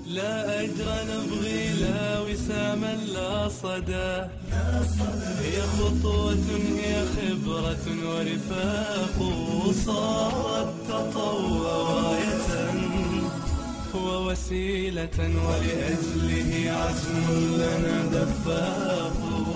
لا أجر نبغي لا وساما لا صدى هي خطوة هي خبرة ورفاق صارت تطوع غاية ووسيلة ولأجله عزم لنا دفاق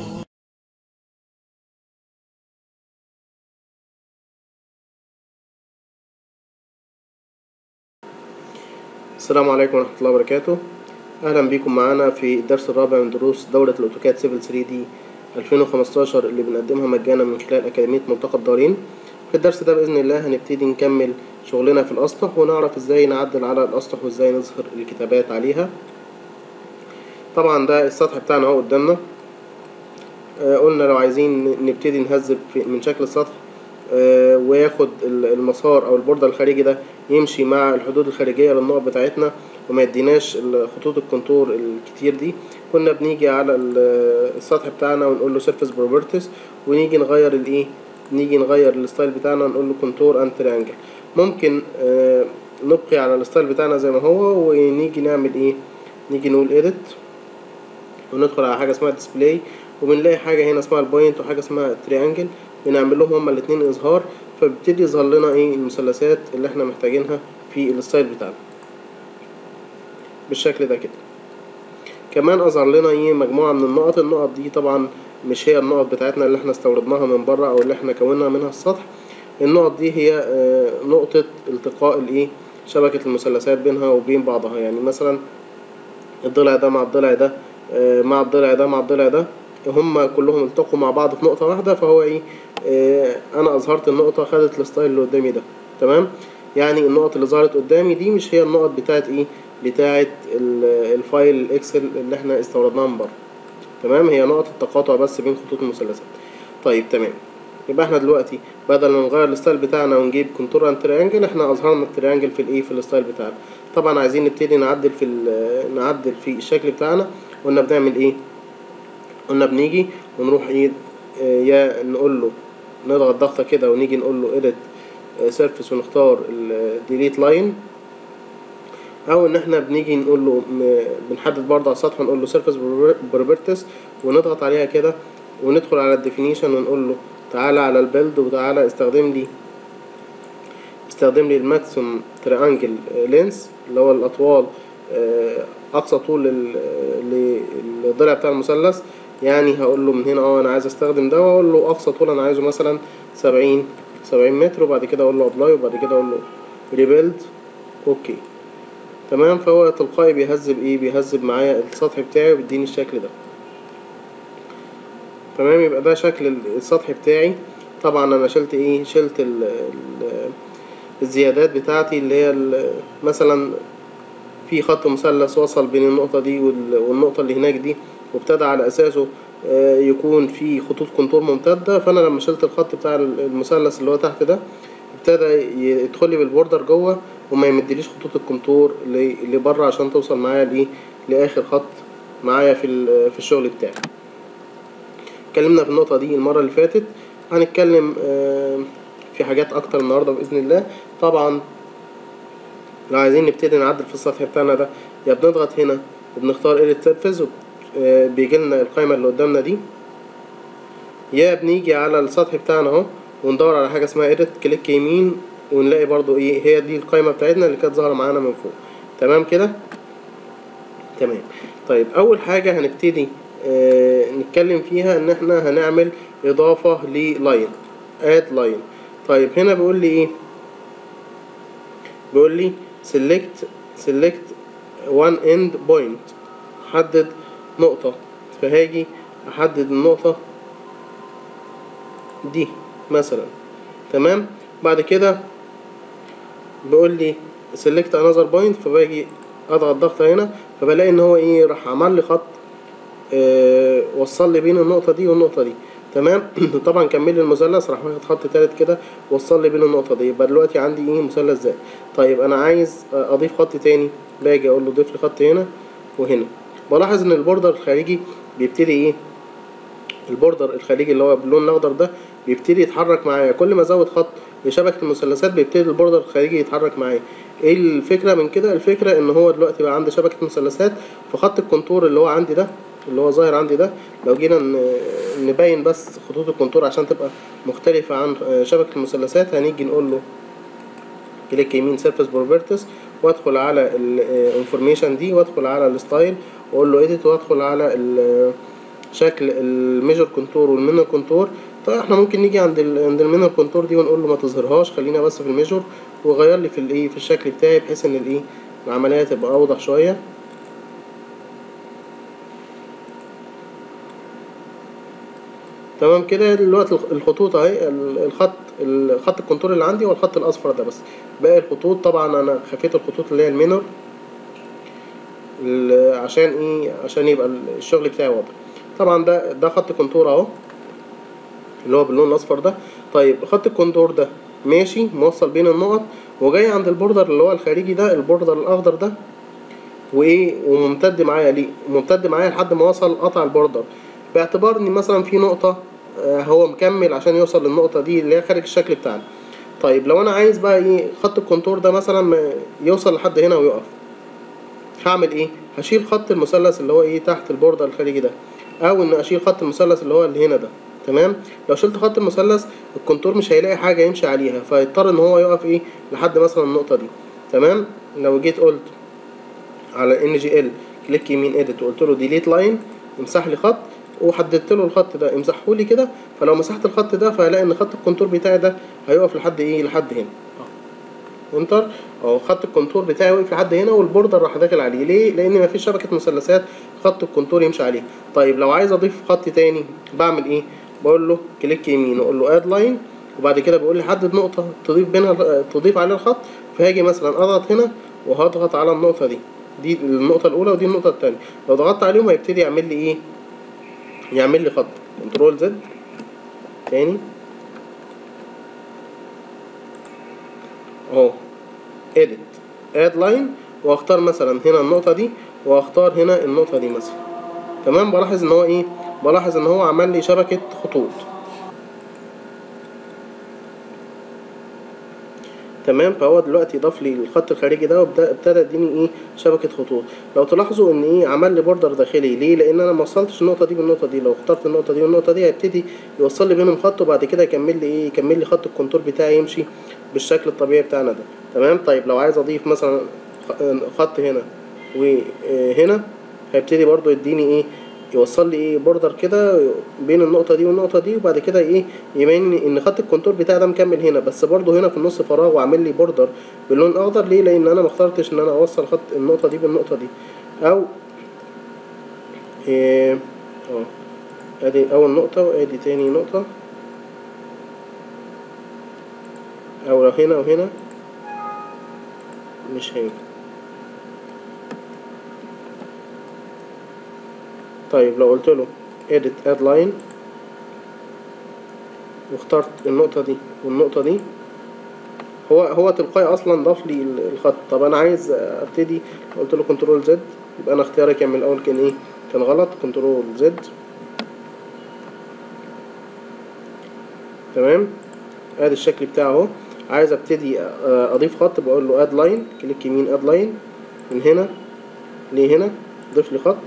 السلام عليكم ورحمة الله وبركاته أهلا بكم معانا في الدرس الرابع من دروس دورة الأوتوكاد سيفل 3 دي 2015 اللي بنقدمها مجانا من خلال أكاديمية ملتقى الدارين في الدرس ده بإذن الله هنبتدي نكمل شغلنا في الأسطح ونعرف إزاي نعدل على الأسطح وإزاي نظهر الكتابات عليها طبعا ده السطح بتاعنا اهو قدامنا آه قلنا لو عايزين نبتدي نهذب في- من شكل السطح آه، وياخد ال- المسار او البوردر الخارجي ده يمشي مع الحدود الخارجيه للنقط بتاعتنا وما يديناش ال- خطوط الكونتور الكتير دي كنا بنيجي على ال- السطح بتاعنا ونقول له سيرفيس بروبرتيز ونيجي نغير الايه نيجي نغير الستايل بتاعنا نقول له كونتور اند تريانجل ممكن آه، نبقي على الستايل بتاعنا زي ما هو ونيجي نعمل ايه نيجي نقول edit وندخل على حاجه اسمها ديسبلاي وبنلاقي حاجه هنا اسمها البوينت وحاجه اسمها تريانجل بنعمل لهم هما الاثنين اظهار فبيبتدي يظهر لنا ايه المثلثات اللي احنا محتاجينها في الستايل بتاعنا بالشكل ده كده كمان اظهر لنا ايه مجموعه من النقط النقط دي طبعا مش هي النقط بتاعتنا اللي احنا استوردناها من بره او اللي احنا كوننا منها السطح النقط دي هي آه، نقطه التقاء الايه شبكه المثلثات بينها وبين بعضها يعني مثلا الضلع ده مع الضلع ده آه، مع الضلع ده مع الضلع ده هم كلهم التقوا مع بعض في نقطة واحدة فهو ايه آه، انا اظهرت النقطة خدت الستايل اللي قدامي ده تمام يعني النقط اللي ظهرت قدامي دي مش هي النقط بتاعت ايه بتاعت ال- الفايل الاكسل اللي احنا استوردناه من بره تمام هي نقط التقاطع بس بين خطوط المثلثات طيب تمام يبقى احنا دلوقتي بدل ما نغير الستايل بتاعنا ونجيب كونتور اند تريانجل احنا اظهرنا التريانجل في الايه في الستايل بتاعنا طبعا عايزين نبتدي نعدل في ال- نعدل في الشكل بتاعنا قلنا بنعمل ايه قلنا بنيجي ونروح ايه آه، يا نقول له نضغط ضغطة كده ونيجي نقول له edit سيرفيس ونختار الديليت لاين او ان احنا بنيجي نقول له م- بنحدد برضه على السطح نقول له سيرفيس بروبرتيز ونضغط عليها كده وندخل على الديفينيشن ونقول له تعالى على البيلد وتعالى استخدم لي استخدم لي الماكسيمم تريانجل لينس اللي هو الاطوال آه، اقصى طول لل- ل- للضلع بتاع المثلث يعني هقول له من هنا اه انا عايز استخدم ده واقول له اقصى طول انا عايزه مثلا سبعين سبعين متر وبعد كده اقول له ابلاي وبعد كده اقول له ريبيلد اوكي تمام فهو تلقائي بيهذب ايه بيهذب معايا السطح بتاعي وبيديني الشكل ده تمام يبقى ده شكل السطح بتاعي طبعا انا شلت ايه شلت ال ال الزيادات بتاعتي اللي هي ال- مثلا في خط مثلث وصل بين النقطة دي وال- والنقطة اللي هناك دي وابتدى على أساسه آه، يكون في خطوط كونتور ممتدة فأنا لما شلت الخط بتاع المثلث اللي هو تحت ده ابتدى يدخل لي بالبوردر جوه وما يمدليش خطوط الكونتور اللي اللي بره عشان توصل معايا لإيه لآخر خط معايا في ال- في الشغل بتاعي اتكلمنا في النقطة دي المرة اللي فاتت هنتكلم آه، في حاجات أكتر النهاردة بإذن الله طبعا لو عايزين نبتدي نعدل في السطح بتاعنا ده يا بنضغط هنا وبنختار edit surface بيجي لنا القائمة اللي قدامنا دي يا بنيجي على السطح بتاعنا اهو وندور على حاجة اسمها edit كليك يمين ونلاقي برضو ايه هي دي القائمة بتاعتنا اللي كانت ظاهرة معانا من فوق تمام كده تمام طيب اول حاجة هنبتدي آه نتكلم فيها ان احنا هنعمل اضافة للاين add line طيب هنا بيقول لي ايه بيقول لي select select one end point حدد نقطة فهاجي احدد النقطة دي مثلا تمام بعد كده بيقول لي select another point فباجي اضغط ضغطة هنا فبلاقي ان هو ايه راح عمل لي خط آه وصل لي بين النقطة دي والنقطة دي تمام طبعا كمل لي المثلث راح واخد خط تالت كده وصل لي بين النقطة دي يبقى دلوقتي عندي ايه مثلث زائد طيب انا عايز اضيف خط تاني باجي اقول له ضيف لي خط هنا وهنا بلاحظ ان البوردر الخارجي بيبتدي ايه البوردر الخارجي اللي هو باللون الاخضر ده بيبتدي يتحرك معايا كل ما ازود خط لشبكة المثلثات بيبتدي البوردر الخارجي يتحرك معايا ايه الفكره من كده الفكره ان هو دلوقتي بقى عندي شبكه مثلثات فخط الكونتور اللي هو عندي ده اللي هو ظاهر عندي ده لو جينا ن- نبين بس خطوط الكونتور عشان تبقى مختلفه عن آه، شبكه المثلثات هنيجي نقول له كليك يمين سيرفيس بروبرتيز وادخل على الانفورميشن دي وادخل على الستايل واقول له اديت وادخل على ال- شكل الميجر كونتور والمينر كونتور طيب احنا ممكن نيجي عند ال عند المينر كونتور دي ونقول له ما تظهرهاش خلينا بس في الميجر وغير لي في الايه في الشكل بتاعي بحيث ان الايه العمليه تبقى اوضح شويه تمام كده دلوقتي الخ- الخطوط اهي ال- الخط الخط الكونتور اللي عندي هو الخط الاصفر ده بس باقي الخطوط طبعا انا خفيت الخطوط اللي هي المينر ال- عشان ايه عشان يبقى الشغل بتاعي واضح طبعا ده ده خط كونتور اهو اللي هو باللون الاصفر ده طيب خط الكونتور ده ماشي موصل بين النقط وجاي عند البوردر اللي هو الخارجي ده البوردر الاخضر ده وايه وممتد معايا ليه ممتد معايا لحد ما وصل قطع البوردر باعتبار ان مثلا في نقطه آه، هو مكمل عشان يوصل للنقطه دي اللي هي خارج الشكل بتاعنا طيب لو انا عايز بقى ايه خط الكونتور ده مثلا ما يوصل لحد هنا ويقف هعمل ايه هشيل خط المثلث اللي هو ايه تحت البوردر الخارجي ده او ان اشيل خط المثلث اللي هو اللي هنا ده تمام لو شلت خط المثلث الكونتور مش هيلاقي حاجه يمشي عليها فيضطر ان هو يقف ايه لحد مثلا النقطه دي تمام لو جيت قلت على ان جي ال كليك يمين اديت وقلت له ديليت لاين امسح لي خط وحددت له الخط ده امسحه لي كده فلو مسحت الخط ده فهلاقي ان خط الكونتور بتاعي ده هيقف لحد ايه لحد هنا انتر اهو خط الكونتور بتاعي وقف لحد هنا والبوردر راح داخل عليه ليه لان مفيش شبكه مثلثات خط الكونتور يمشي عليه طيب لو عايز اضيف خط تاني بعمل ايه بقول له كليك يمين واقول له اد لاين وبعد كده بيقول لي حدد نقطه تضيف بينها تضيف عليها الخط فهاجي مثلا اضغط هنا وهضغط على النقطه دي دي النقطه الاولى ودي النقطه الثانيه لو ضغطت عليهم هيبتدي يعمل لي ايه يعمل لي خط كنترول زد تاني اهو edit add line واختار مثلا هنا النقطة دي واختار هنا النقطة دي مثلا تمام بلاحظ ان هو ايه بلاحظ ان هو عمل لي شبكة خطوط تمام فهو دلوقتي ضاف لي الخط الخارجي ده وابتدى ابتدى يديني ايه شبكه خطوط لو تلاحظوا ان ايه عمل لي بوردر داخلي ليه لان انا ما وصلتش النقطه دي بالنقطه دي لو اخترت النقطه دي والنقطه دي هيبتدي يوصل لي بينهم خط وبعد كده يكمل لي ايه يكمل لي خط الكونتور بتاعي يمشي بالشكل الطبيعي بتاعنا ده تمام طيب لو عايز اضيف مثلا خ- خط هنا وهنا هيبتدي برضو يديني ايه يوصل لي ايه بوردر كده بين النقطة دي والنقطة دي وبعد كده ايه يبين لي ان خط الكونتور بتاعي ده مكمل هنا بس برضو هنا في النص فراغ وعامل لي بوردر باللون الاخضر ليه لان انا ما اخترتش ان انا اوصل خط النقطة دي بالنقطة دي او ايه اه ادي اول نقطة وادي تاني نقطة او لو هنا وهنا مش هينفع طيب لو قلت له edit add line واخترت النقطة دي والنقطة دي هو هو تلقائي اصلا ضاف لي ال- الخط طب انا عايز ابتدي قلت له كنترول زد يبقى انا اختياري كان من الاول كان ايه كان غلط كنترول زد تمام ادي الشكل بتاعه اهو عايز ابتدي آه، اضيف خط بقول له اد لاين كليك يمين اد لاين من هنا لهنا ضيف لي خط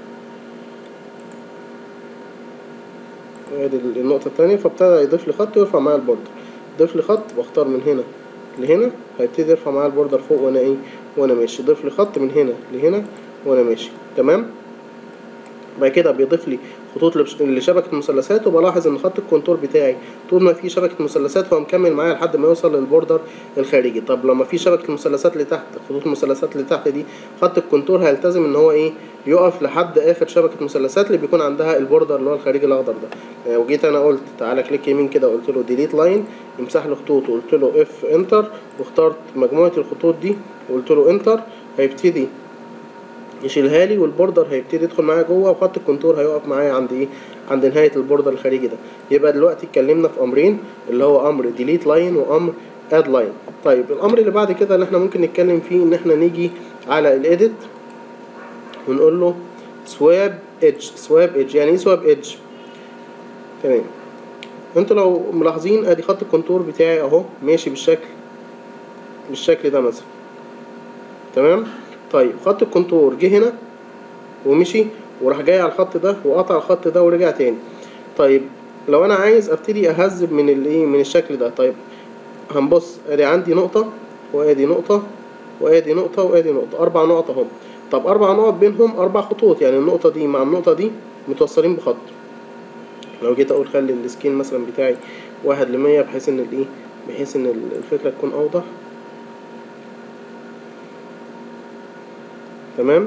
ادي النقطة التانية فابتدى يضيف لي خط ويرفع معايا البوردر ضيف لي خط واختار من هنا لهنا هيبتدي يرفع معايا البوردر فوق وانا ايه وانا ماشي ضيف لي خط من هنا لهنا وانا ماشي تمام بعد كده بيضيف لي خطوط لبش- لشبكة المثلثات وبلاحظ ان خط الكونتور بتاعي طول ما في شبكة مثلثات هو مكمل معايا لحد ما يوصل للبوردر الخارجي طب لما في شبكة المثلثات اللي تحت خطوط المثلثات اللي تحت دي خط الكونتور هيلتزم ان هو ايه يقف لحد اخر شبكة مثلثات اللي بيكون عندها البوردر اللي هو الخارجي الاخضر ده آه، وجيت انا قلت تعالى كليك يمين كده قلت له ديليت لاين يمسح لي خطوط وقلت له اف انتر واخترت مجموعة الخطوط دي وقلت له انتر هيبتدي يشيلها لي والبوردر هيبتدي يدخل معايا جوه وخط الكونتور هيقف معايا عند ايه عند نهايه البوردر الخارجي ده يبقى دلوقتي اتكلمنا في امرين اللي هو امر ديليت لاين وامر اد لاين طيب الامر اللي بعد كده اللي احنا ممكن نتكلم فيه ان احنا نيجي على الايديت ونقول له سواب ايدج سواب ايدج يعني ايه سواب ايدج تمام انتوا لو ملاحظين ادي خط الكونتور بتاعي اهو ماشي بالشكل بالشكل ده مثلا تمام طيب خط الكونتور جه هنا ومشي وراح جاي على الخط ده وقطع الخط ده ورجع تاني طيب لو انا عايز ابتدي اهذب من الايه من الشكل ده طيب هنبص ادي عندي نقطة وادي نقطة وادي نقطة وادي نقطة اربع نقط اهم طب اربع نقط بينهم اربع خطوط يعني النقطة دي مع النقطة دي متوصلين بخط لو جيت اقول خلي السكين مثلا بتاعي واحد لمية بحيث ان الايه بحيث ان الفكرة تكون اوضح تمام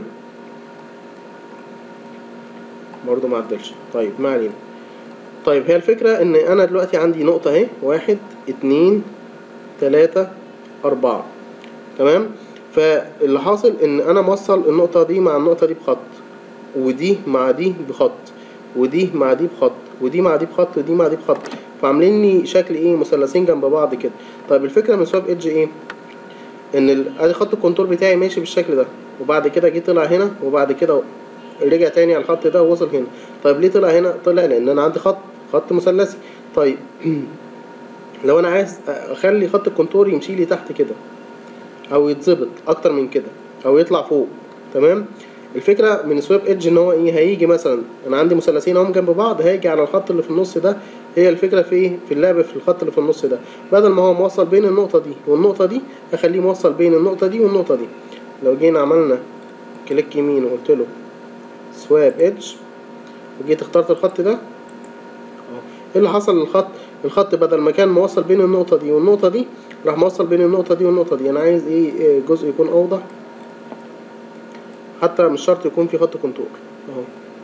برضو ما عدلش طيب ما علينا طيب هي الفكرة ان انا دلوقتي عندي نقطة اهي واحد اتنين تلاتة اربعة تمام فاللي حاصل ان انا موصل النقطة دي مع النقطة دي بخط ودي مع دي بخط ودي مع دي بخط ودي مع دي بخط ودي مع دي بخط فعاملين لي شكل ايه مثلثين جنب بعض كده طيب الفكرة من سواب ايدج ايه ان ال- ادي خط الكونتور بتاعي ماشي بالشكل ده وبعد كده جه طلع هنا وبعد كده رجع تاني على الخط ده ووصل هنا طيب ليه طلع هنا طلع لان انا عندي خط خط مثلثي طيب لو انا عايز اخلي خط الكونتور يمشي لي تحت كده او يتظبط اكتر من كده او يطلع فوق تمام الفكره من سويب ايدج ان هو ايه هيجي مثلا انا عندي مثلثين اهم جنب بعض هيجي على الخط اللي في النص ده هي الفكره في ايه في اللعب في الخط اللي في النص ده بدل ما هو موصل بين النقطه دي والنقطه دي اخليه موصل بين النقطه دي والنقطه دي لو جينا عملنا كليك يمين وقلت له سواب ايدج وجيت اخترت الخط ده اهو. ايه اللي حصل للخط الخط بدل ما كان موصل بين النقطة دي والنقطة دي راح موصل بين النقطة دي والنقطة دي أنا عايز إيه إيه جزء يكون أوضح حتى مش شرط يكون في خط كونتور أهو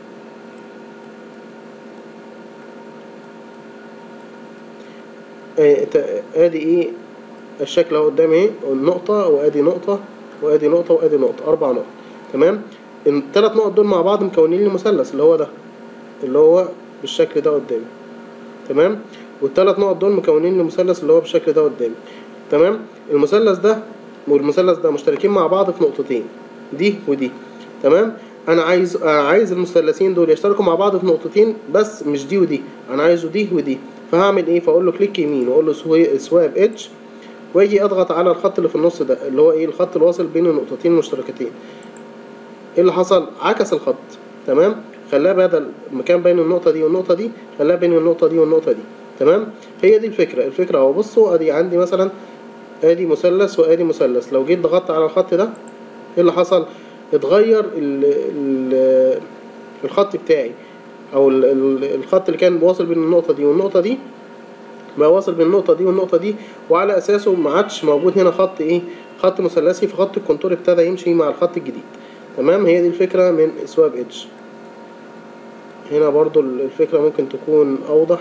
إيه تا- ادي ايه الشكل اهو قدامي ايه النقطة وادي نقطة وادي نقطة وادي نقطة اربع نقط تمام الثلاث نقط دول مع بعض مكونين لي مثلث اللي هو ده اللي هو بالشكل ده قدامي تمام والثلاث نقط دول مكونين لي مثلث اللي هو بالشكل ده قدامي تمام المثلث ده والمثلث ده مشتركين مع بعض في نقطتين دي ودي تمام انا عايز آه، عايز المثلثين دول يشتركوا مع بعض في نقطتين بس مش دي ودي انا عايزه دي ودي فهعمل ايه فاقول له كليك يمين واقول له سوي- سواب ايدج واجي اضغط على الخط اللي في النص ده اللي هو ايه الخط الواصل بين النقطتين المشتركتين ايه اللي حصل عكس الخط تمام خلاه بدل مكان بين النقطة دي والنقطة دي خلاه بين النقطة دي والنقطة دي تمام هي دي الفكرة الفكرة اهو بصوا ادي عندي مثلا ادي مثلث وادي مثلث لو جيت ضغطت على الخط ده ايه اللي حصل اتغير ال ال الخط بتاعي او ال- ال- الخط اللي كان واصل بين النقطة دي والنقطة دي بقى واصل بين النقطة دي والنقطة دي وعلى أساسه ما عادش موجود هنا خط إيه خط مثلثي فخط الكونتور ابتدى يمشي مع الخط الجديد تمام هي دي الفكرة من سواب ايدج هنا برضو ال- الفكرة ممكن تكون أوضح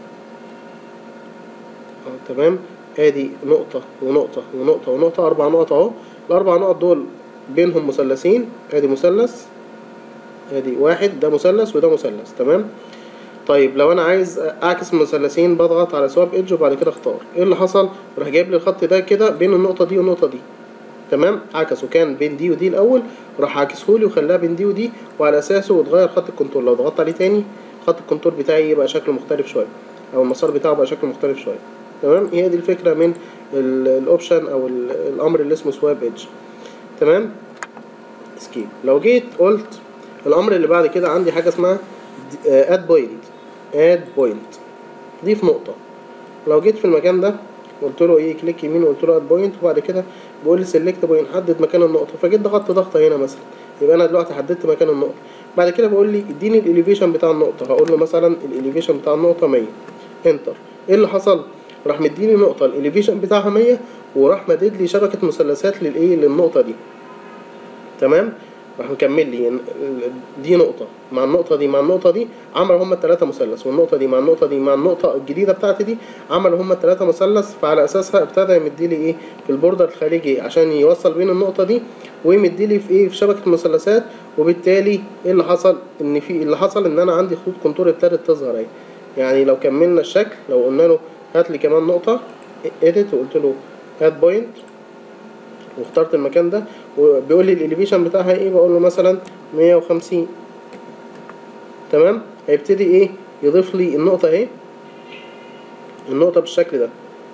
اه تمام ادي نقطة ونقطة ونقطة ونقطة أربع نقط أهو الأربع نقط دول بينهم مثلثين ادي مثلث ادي واحد ده مثلث وده مثلث تمام طيب لو انا عايز اعكس مثلثين بضغط على سواب ايدج وبعد كده اختار ايه اللي حصل راح جايب لي الخط ده كده بين النقطه دي والنقطه دي تمام عكسه كان بين دي ودي الاول راح عاكسه لي وخلاها بين دي ودي وعلى اساسه اتغير خط الكونتور لو ضغطت عليه تاني خط الكونتور بتاعي يبقى شكله مختلف شويه او المسار بتاعه بقى شكله مختلف شويه تمام هي دي الفكره من ال- الاوبشن او ال- الامر اللي اسمه سواب ايدج تمام سكيب لو جيت قلت الامر اللي بعد كده عندي حاجه اسمها اد بوينت اد بوينت ضيف نقطه لو جيت في المكان ده قلت له ايه كليك يمين وقلت له اد بوينت وبعد كده بيقول لي سيلكت بوينت حدد مكان النقطه فجيت ضغطت ضغطه هنا مثلا يبقى انا دلوقتي حددت مكان النقطه بعد كده بيقول لي اديني الاليفيشن بتاع النقطه هقول له مثلا الاليفيشن بتاع النقطه 100 انتر ايه اللي حصل راح مديني نقطه الاليفيشن بتاعها 100 وراح مدد لي شبكه مثلثات للايه للنقطه دي تمام راح مكمل لي ال- ال- دي نقطة مع النقطة دي مع النقطة دي عملوا هما التلاتة مثلث والنقطة دي مع النقطة دي مع النقطة الجديدة بتاعتي دي عملوا هما التلاتة مثلث فعلى أساسها ابتدى يمد لي إيه في البوردر الخارجي عشان يوصل بين النقطة دي ويمد لي في إيه في شبكة مثلثات وبالتالي إيه اللي حصل إن في اللي حصل إن أنا عندي خطوط كونتور ابتدت تظهر أهي يعني لو كملنا الشكل لو قلنا له هات لي كمان نقطة edit وقلت له هات بوينت واخترت المكان ده وبيقول لي الاليفيشن بتاعها ايه بقول له مثلا 150 تمام هيبتدي ايه يضيف لي النقطة اهي النقطة بالشكل ده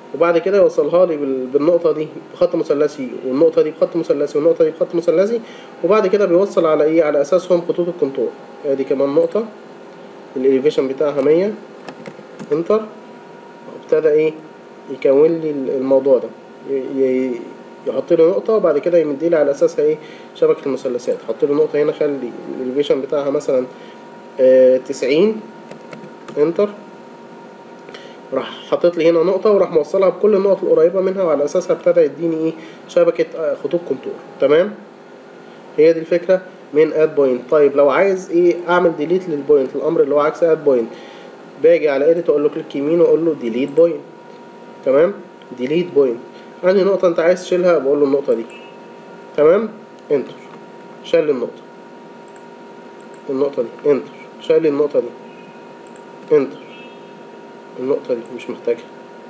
وبعد كده يوصلها لي بال- بالنقطة دي بخط مثلثي والنقطة دي بخط مثلثي والنقطة دي بخط مثلثي وبعد كده بيوصل على ايه على اساسهم خطوط الكونتور ادي كمان نقطة الاليفيشن بتاعها 100 انتر ابتدى ايه يكون لي الموضوع ده ي- ي- يحط لي نقطة وبعد كده يمد لي على اساسها ايه شبكة المثلثات حط لي نقطة هنا خلي الاليفيشن بتاعها مثلا آه، 90 انتر راح حاطط لي هنا نقطة وراح موصلها بكل النقط القريبة منها وعلى أساسها ابتدى يديني إيه شبكة آه، خطوط كونتور تمام هي دي الفكرة من اد بوينت طيب لو عايز إيه أعمل ديليت للبوينت الأمر اللي هو عكس اد بوينت باجي على ايديت أقول له كليك يمين وأقول له ديليت بوينت تمام ديليت بوينت أنهي نقطة أنت عايز تشيلها بقول له النقطة دي تمام انتر شال النقطة النقطة دي انتر شال النقطة دي انتر النقطة دي مش محتاجها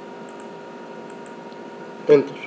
انتر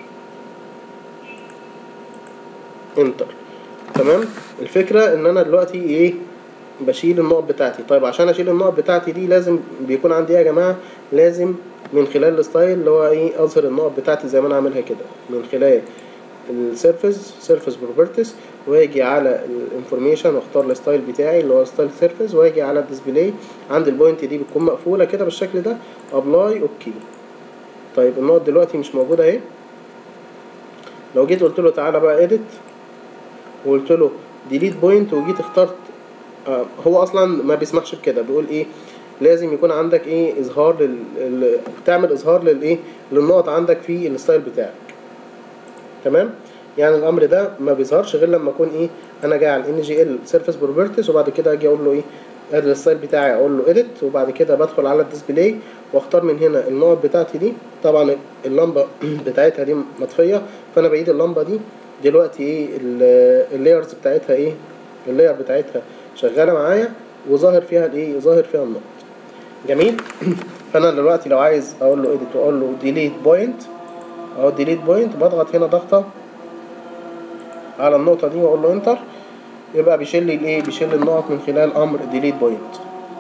انتر تمام الفكرة ان انا دلوقتي ايه بشيل النقط بتاعتي طيب عشان اشيل النقط بتاعتي دي لازم بيكون عندي ايه يا جماعة لازم من خلال الستايل اللي هو ايه اظهر النقط بتاعتي زي ما انا عاملها كده من خلال السيرفيس سيرفيس بروبرتيز واجي على الانفورميشن واختار الستايل بتاعي اللي هو ستايل سيرفيس واجي على الديسبلاي عند البوينت دي بتكون مقفوله كده بالشكل ده ابلاي اوكي طيب النقط دلوقتي مش موجوده اهي لو جيت قلت له تعالى بقى اديت وقلت له ديليت بوينت وجيت اخترت آه هو اصلا ما بيسمحش بكده بيقول ايه لازم يكون عندك ايه اظهار لل... ال- تعمل اظهار للايه للنقط عندك في الستايل بتاعك تمام يعني الامر ده ما بيظهرش غير لما اكون ايه انا جاي على ان جي ال سيرفيس بروبرتيز وبعد كده اجي اقول له ايه ادي الستايل بتاعي اقول له اديت وبعد كده بدخل على الديسبلاي واختار من هنا النقط بتاعتي دي طبعا اللمبه بتاعتها دي مطفيه فانا بعيد اللمبه دي دلوقتي ايه اللايرز بتاعتها ايه اللاير بتاعتها شغاله معايا وظاهر فيها الايه ظاهر فيها النقط جميل فانا دلوقتي لو عايز اقول له اديت واقول له ديليت بوينت اهو ديليت بوينت بضغط هنا ضغطه على النقطه دي واقول له انتر يبقى بيشيل لي الايه بيشيل لي النقط من خلال امر ديليت بوينت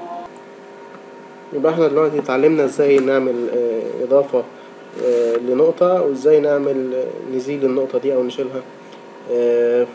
يبقى احنا دلوقتي اتعلمنا ازاي نعمل آه، اضافه آه، لنقطه وازاي نعمل آه، نزيل النقطه دي او نشيلها آه،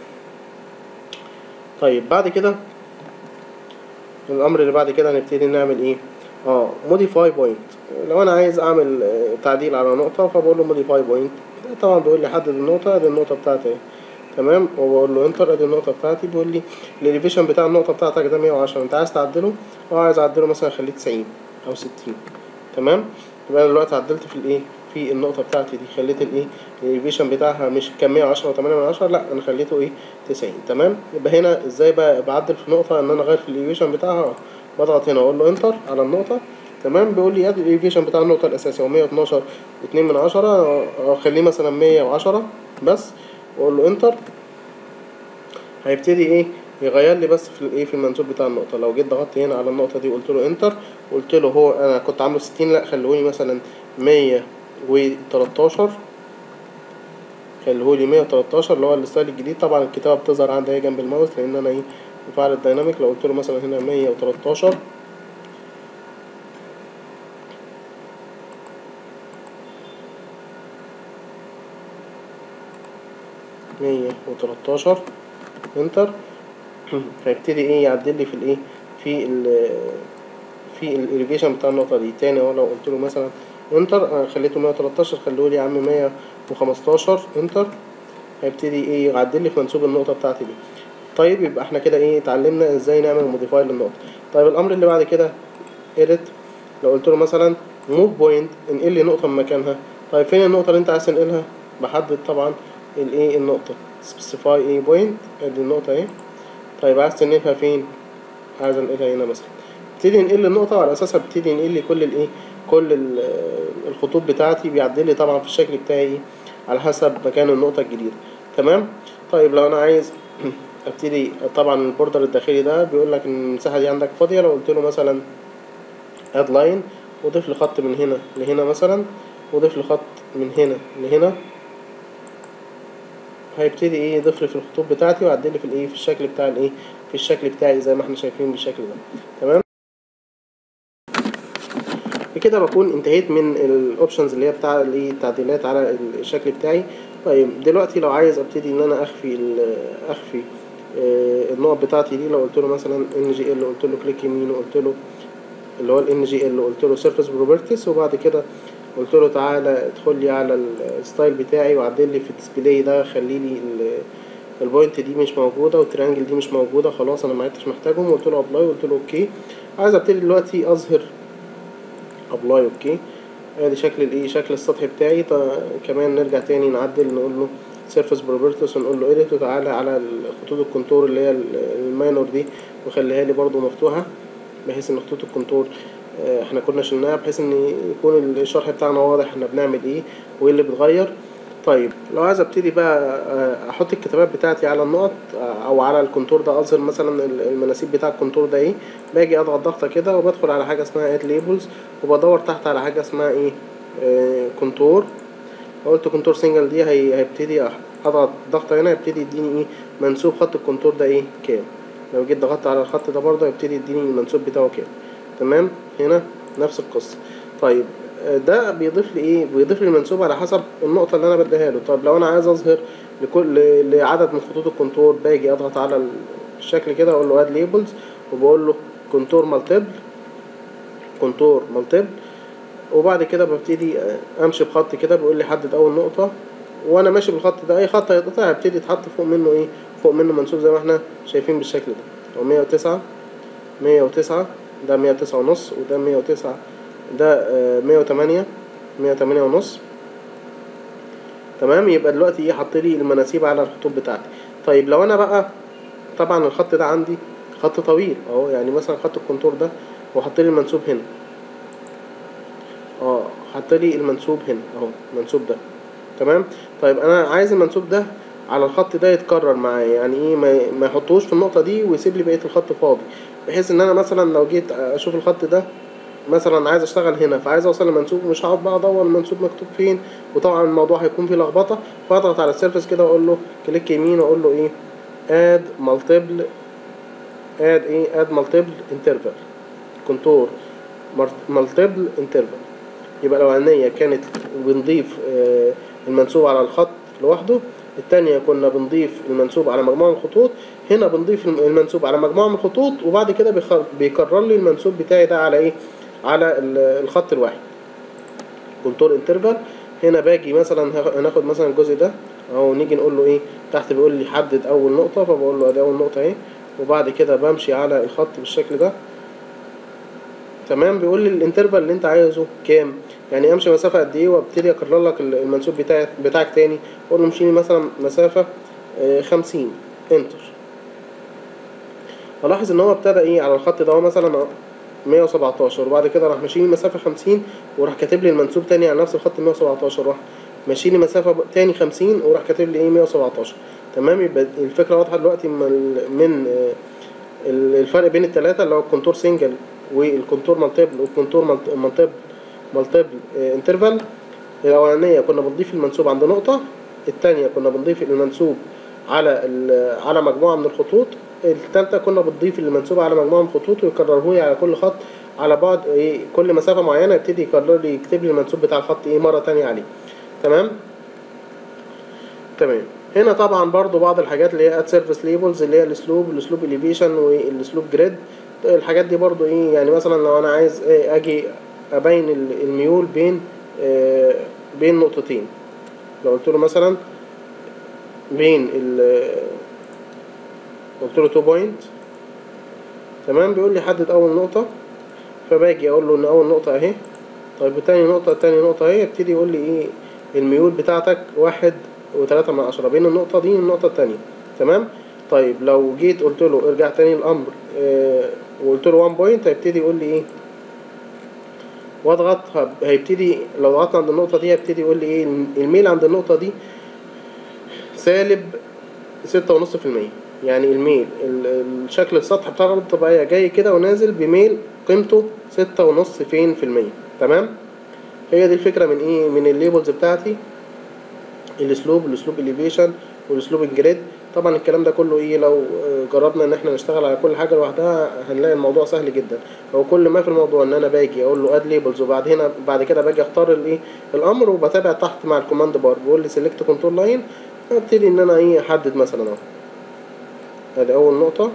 طيب بعد كده الامر اللي بعد كده هنبتدي نعمل ايه اه موديفاي بوينت لو انا عايز اعمل آه، تعديل على نقطه فبقول له موديفاي بوينت طبعا بيقول لي حدد النقطه ادي النقطه بتاعتي اهي تمام وبقول له انتر ادي النقطه بتاعتي بيقول لي الاليفيشن بتاع النقطه بتاعتك ده 110 انت عايز تعدله اه عايز اعدله مثلا اخليه 90 او 60 تمام يبقى انا دلوقتي عدلت في الايه في النقطه بتاعتي دي خليت الايه الاليفيشن بتاعها مش كان 110 و8 من 10 لا انا خليته ايه 90 تمام يبقى هنا ازاي بقى بعدل في نقطه ان انا اغير في الاليفيشن بتاعها آه. بضغط هنا اقول له انتر على النقطه تمام بيقول لي ادي الاليفيشن بتاع النقطه الاساسيه هو 112 و2 من 10 اخليه مثلا 110 بس واقول له انتر هيبتدي ايه يغير لي بس في الايه في المنسوب بتاع النقطه لو جيت ضغطت هنا على النقطه دي وقلت له انتر قلت له هو انا كنت عامله 60 لا خليهولي مثلا 113 خليهولي 113 اللي هو الستايل الجديد طبعا الكتابه بتظهر عندي اهي جنب الماوس لان انا ايه مفعل الديناميك لو قلت له مثلا هنا 113 مية وتلاتاشر انتر فيبتدي ايه يعدل لي في الايه في ال في الاليفيشن بتاع النقطة دي تاني اهو لو قلت له مثلا انتر انا خليته مية وتلاتاشر خليه لي يا عم مية وخمستاشر انتر هيبتدي ايه يعدل لي في منسوب النقطة بتاعتي دي طيب يبقى احنا كده ايه اتعلمنا ازاي نعمل موديفاي للنقطة طيب الامر اللي بعد كده edit لو قلت له مثلا move point انقل لي نقطة من مكانها طيب فين النقطة اللي انت عايز تنقلها بحدد طبعا الايه النقطة specify ايه point ادي النقطة اهي طيب عايز تنقلها فين عايز انقلها هنا مثلا ابتدي انقل لي النقطة وعلى اساسها ابتدي انقل لي كل الايه كل ال- الخطوط بتاعتي بيعدل لي طبعا في الشكل بتاعي ايه على حسب مكان النقطة الجديدة تمام طيب لو انا عايز ابتدي طبعا البوردر الداخلي ده بيقول لك ان المساحة دي عندك فاضية لو قلت له مثلا اد لاين وضيف لي خط من هنا لهنا مثلا وضيف لي خط من هنا لهنا هيبتدي ايه يضيف لي في الخطوط بتاعتي ويعدل لي في الايه في الشكل بتاع الايه في الشكل بتاعي زي ما احنا شايفين بالشكل ده تمام بكده بكون انتهيت من الاوبشنز اللي هي بتاع اللي التعديلات على الشكل بتاعي طيب دلوقتي لو عايز ابتدي ان انا اخفي ال- اخفي آه، النقط بتاعتي دي لو قلت له مثلا ان جي ال قلت له كليك يمين وقلت له اللي هو الان جي ال قلت له سيرفيس بروبرتيز وبعد كده قلت له تعالى ادخل لي على الستايل بتاعي وعدل لي في الديسبلاي ده خلي لي ال- البوينت دي مش موجوده والتريانجل دي مش موجوده خلاص انا ما عدتش محتاجهم قلت له ابلاي قلت له اوكي عايز ابتدي دلوقتي اظهر ابلاي اوكي ادي شكل الايه شكل السطح بتاعي طيب كمان نرجع تاني نعدل نقول له سيرفيس بروبرتيز ونقول له اديت وتعالى على خطوط الكونتور اللي هي الماينور دي وخليها لي برضو مفتوحه بحيث ان خطوط الكونتور آه، احنا كنا شلناها بحيث ان يكون الشرح بتاعنا واضح احنا بنعمل ايه وايه اللي بيتغير طيب لو عايز ابتدي بقى آه، احط الكتابات بتاعتي على النقط آه، او على الكونتور ده اظهر مثلا المناسيب بتاع الكونتور ده ايه باجي اضغط ضغطه كده وبدخل على حاجه اسمها اد ليبلز وبدور تحت على حاجه اسمها ايه آه، كونتور لو قلت كونتور سنجل دي هي هيبتدي أح- اضغط ضغطه هنا يبتدي يديني ايه منسوب خط الكونتور ده ايه كام لو جيت ضغطت على الخط ده برضه يبتدي يديني المنسوب بتاعه كام تمام هنا نفس القصه طيب آه، ده بيضيف لي ايه بيضيف لي المنسوب على حسب النقطه اللي انا بديها له طيب لو انا عايز اظهر لكل لعدد من خطوط الكونتور باجي اضغط على الشكل كده اقول له اد ليبلز وبقول له كونتور مالتيبل كونتور مالتيبل وبعد كده ببتدي امشي بخط كده بيقول لي حدد اول نقطه وانا ماشي بالخط ده اي خط هيتقطع هيبتدي يتحط فوق منه ايه فوق منه منسوب زي ما احنا شايفين بالشكل ده هو 109 109 ده 109 ونص وده 109 ده آه، 108 108 ونص تمام يبقى دلوقتي ايه حط لي المناسيب على الخطوط بتاعتي طيب لو انا بقى طبعا الخط ده عندي خط طويل اهو يعني مثلا خط الكونتور ده وحط لي المنسوب هنا اه حط لي المنسوب هنا اهو المنسوب ده تمام طيب انا عايز المنسوب ده على الخط ده يتكرر معايا يعني ايه ما ما يحطوش في النقطه دي ويسيب لي بقيه الخط فاضي بحيث ان انا مثلا لو جيت اشوف الخط ده مثلا عايز اشتغل هنا فعايز اوصل لمنسوب مش هقعد بقى ادور المنسوب مكتوب فين وطبعا الموضوع هيكون فيه لخبطه فاضغط على السيرفيس كده واقول له كليك يمين واقول له ايه اد مالتيبل اد ايه اد مالتيبل انترفال كونتور مالتيبل انترفال يبقى الاولانيه كانت بنضيف آه، المنسوب على الخط لوحده التانية كنا بنضيف المنسوب على مجموعة من الخطوط هنا بنضيف الم- المنسوب على مجموعة من الخطوط وبعد كده بيخ- بيكرر لي المنسوب بتاعي ده على ايه على ال- الخط الواحد كونتور انترفال هنا باجي مثلا هاخ- هناخد مثلا الجزء ده اهو نيجي نقول له ايه تحت بيقول لي حدد اول نقطة فبقول له ادي اول نقطة اهي وبعد كده بمشي على الخط بالشكل ده تمام بيقول لي الانترفال اللي انت عايزه كام يعني امشي مسافه قد ايه وابتدي اكرر لك ال- المنسوب بتاعك بتاعك تاني اقول له امشي لي مثلا مسافه آه، 50 انتر الاحظ ان هو ابتدى ايه على الخط ده هو مثلا 117 وبعد كده راح ماشي لي مسافه 50 وراح كاتب لي المنسوب تاني على نفس الخط 117 راح ماشي لي مسافه ب- تاني 50 وراح كاتب لي ايه 117 تمام يبقى الفكره واضحه دلوقتي من ال- من آه، ال- الفرق بين الثلاثه اللي هو الكونتور سنجل والكونتور مالتيبل والكونتور مالت- مالتيبل مالتيبل انترفال الاولانيه كنا بنضيف المنسوب عند نقطه الثانيه كنا بنضيف المنسوب على ال- على مجموعه من الخطوط الثالثه كنا بنضيف المنسوب على مجموعه من الخطوط ويكرره لي على كل خط على بعد ايه كل مسافه معينه يبتدي يكرر لي يكتب لي المنسوب بتاع الخط ايه مره تانية عليه تمام تمام هنا طبعا برضو بعض الحاجات اللي هي اد سيرفيس ليبلز اللي هي الاسلوب الاسلوب اليفيشن والاسلوب جريد الحاجات دي برضو ايه يعني مثلا لو انا عايز إيه اجي ابين ال- الميول بين آه، بين نقطتين لو قلت له مثلا بين ال قلت له 2 بوينت تمام بيقول لي حدد اول نقطة فباجي اقول له ان اول نقطة اهي طيب تاني نقطة تاني نقطة اهي يبتدي يقول لي ايه الميول بتاعتك واحد وتلاتة من عشرة بين النقطة دي والنقطة التانية تمام طيب لو جيت قلت له ارجع تاني الامر آه وقلت له 1 بوينت هيبتدي يقول لي ايه واضغط هب- هيبتدي لو ضغطت عند النقطة دي هيبتدي يقول لي ايه الميل عند النقطة دي سالب ستة ونص في المية يعني الميل ال- الشكل السطح بتاع الأرض الطبيعية جاي كده ونازل بميل قيمته ستة ونص فين في المية تمام هي دي الفكرة من ايه من الليبلز بتاعتي الاسلوب الاسلوب اليفيشن والاسلوب الجريد طبعا الكلام ده كله ايه لو آه، جربنا ان احنا نشتغل على كل حاجه لوحدها هنلاقي الموضوع سهل جدا هو كل ما في الموضوع ان انا باجي اقول له اد ليبلز وبعد هنا بعد كده باجي اختار الايه الامر وبتابع تحت مع الكوماند بار بيقول لي سيلكت كنترول لاين ابتدي ان انا ايه احدد مثلا اهو ادي اول نقطه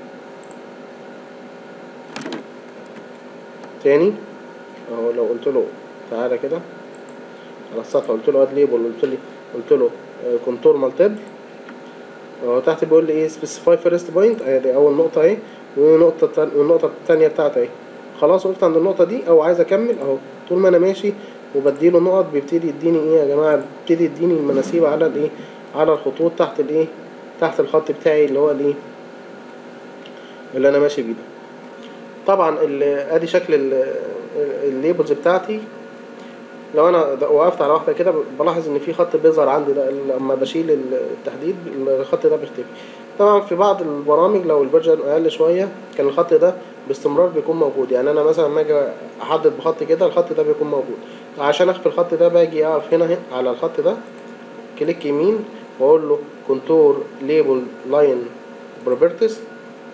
تاني اهو لو قلت له تعالى كده على السطح قلت له اد ليبل قلت لي قلت له كونتور مالتيبل اهو تحت بيقول لي ايه سبيسيفاي فيرست بوينت ادي اول نقطه اهي والنقطه التان- والنقطه الثانيه بتاعتي اهي خلاص وقفت عند النقطه دي او عايز اكمل اهو طول ما انا ماشي وبديله نقط بيبتدي يديني ايه يا جماعه بيبتدي يديني المناسيب على الايه على الخطوط تحت الايه تحت الخط بتاعي اللي هو الايه اللي انا ماشي بيه ده طبعا ال- ادي شكل ال- الليبلز بتاعتي لو انا د- وقفت على واحده كده بلاحظ ان في خط بيظهر عندي ده لما بشيل ال- التحديد الخط ده بيختفي طبعا في بعض البرامج لو الفيرجن اقل شويه كان الخط ده باستمرار بيكون موجود يعني انا مثلا لما اجي احدد بخط كده الخط ده بيكون موجود عشان اخفي الخط ده باجي اقف هنا هنا على الخط ده كليك يمين واقول له كونتور ليبل لاين بروبرتيز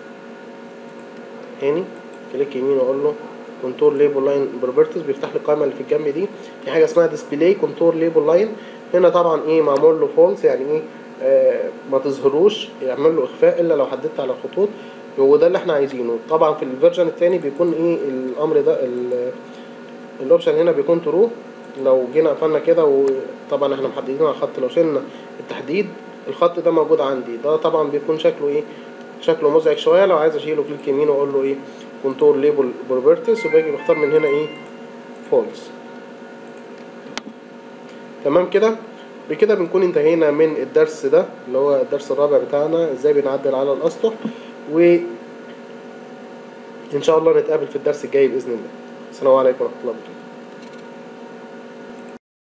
تاني كليك يمين واقول له كونتور ليبل لاين بروبرتيز بيفتح لي القائمه اللي في الجنب دي في حاجه اسمها ديسبلاي كونتور ليبل لاين هنا طبعا ايه معمول له فولس يعني ايه آه ما تظهروش يعمل له اخفاء الا لو حددت على الخطوط وده اللي احنا عايزينه طبعا في الفيرجن التاني بيكون ايه الامر ده ال- الاوبشن هنا بيكون ترو لو جينا قفلنا كده وطبعا احنا محددين على الخط لو شلنا التحديد الخط ده موجود عندي ده طبعا بيكون شكله ايه شكله مزعج شويه لو عايز اشيله كليك يمين واقول له ايه كونتور ليبل بروبرتيز وباجي بختار من هنا ايه فولس تمام كده بكده بنكون انتهينا من الدرس ده اللي هو الدرس الرابع بتاعنا ازاي بنعدل على الاسطح و ان شاء الله نتقابل في الدرس الجاي باذن الله السلام عليكم ورحمه الله وبركاته